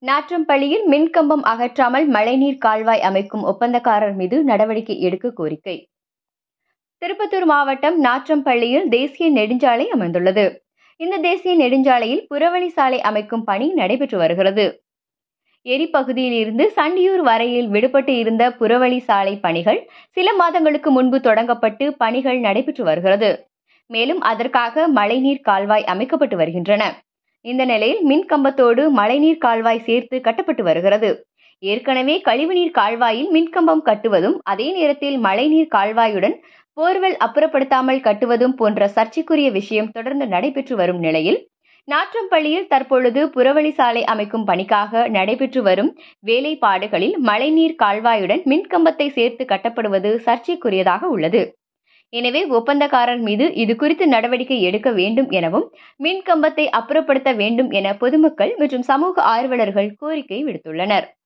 நாற்றம்பள்ளியில் மின்கம்பம் அகற்றாமல் மழைநீர் கால்வாய் அமைக்கும் ஒப்பந்தக்காரர் மீது நடவடிக்கை எடுக்க கோரிக்கை திருப்பத்தூர் மாவட்டம் நாற்றம்பள்ளியில் தேசிய நெடுஞ்சாலை அமைந்துள்ளது இந்த தேசிய நெடுஞ்சாலையில் புறவழி சாலை அமைக்கும் பணி நடைபெற்று வருகிறது எரிப்பகுதியிலிருந்து சண்டியூர் வரையில் விடுபட்டு இருந்த புறவழி சாலை பணிகள் சில மாதங்களுக்கு முன்பு தொடங்கப்பட்டு பணிகள் நடைபெற்று வருகிறது மேலும் அதற்காக மழைநீர் கால்வாய் அமைக்கப்பட்டு வருகின்றன இந்த நிலையில் மின் கம்பத்தோடு மழைநீர் கால்வாய் சேர்த்து கட்டப்பட்டு வருகிறது ஏற்கனவே கழிவுநீர் கால்வாயில் மின்கம்பம் கட்டுவதும் அதே நேரத்தில் மழைநீர் கால்வாயுடன் போர்வெல் அப்புறப்படுத்தாமல் கட்டுவதும் போன்ற சர்ச்சைக்குரிய விஷயம் தொடர்ந்து நடைபெற்று வரும் நிலையில் நாற்றம்பள்ளியில் தற்பொழுது புறவழி சாலை அமைக்கும் பணிக்காக நடைபெற்று வரும் வேலைப்பாடுகளில் மழைநீர் கால்வாயுடன் மின்கம்பத்தை சேர்த்து கட்டப்படுவது சர்ச்சைக்குரியதாக உள்ளது எனவே ஒப்பந்தக்காரர் மீது இது குறித்து நடவடிக்கை எடுக்க வேண்டும் எனவும் மின் கம்பத்தை அப்புறப்படுத்த வேண்டும் என பொதுமக்கள் மற்றும் சமூக ஆர்வலர்கள் கோரிக்கை விடுத்துள்ளனர்